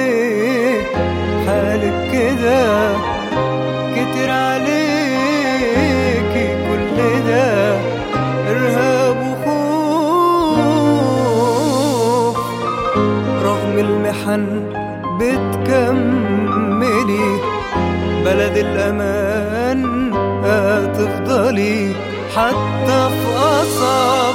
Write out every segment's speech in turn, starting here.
ليه حالك كده كتر عليكي كل ده إرهاب وخوف رغم المحن بتكملي بلد الأمان هتفضلي حتى في أصعب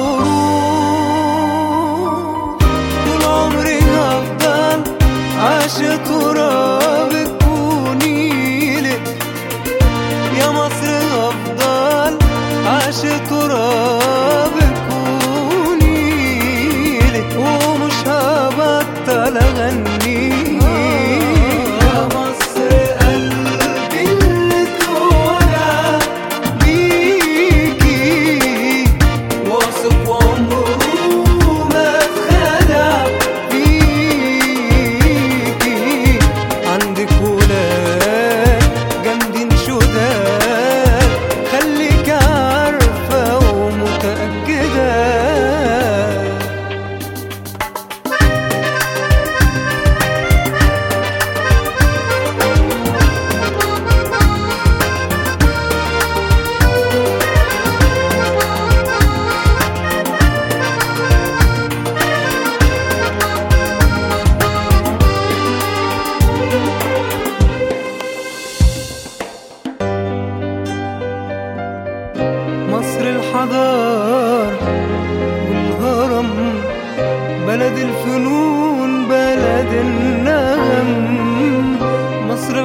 ظروف طول عمري هفضل عاشق ترابك ونيلك يا مصر هفضل عاشق ترابك ونيلك ومش هبطل اغني يا مصر قلبي اللي اتوجع بيكي واثق وعمره ما اتخدع بيكي عندك ولاد جامدين شداد خليك عارفة ومتأكدة مصر الحضار والهرم بلد الفنون بلد النغم مصر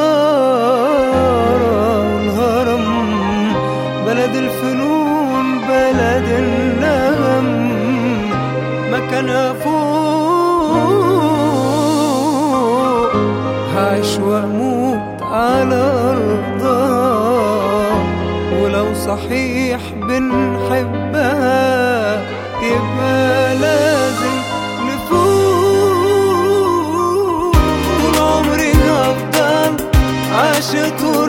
الحضارة والهرم بلد الفنون بلد النغم مكانها فوق هعيش واموت على ارضها ولو صحيح بنحبها يبقى لازم نفوق طول عمري هفضل عاشق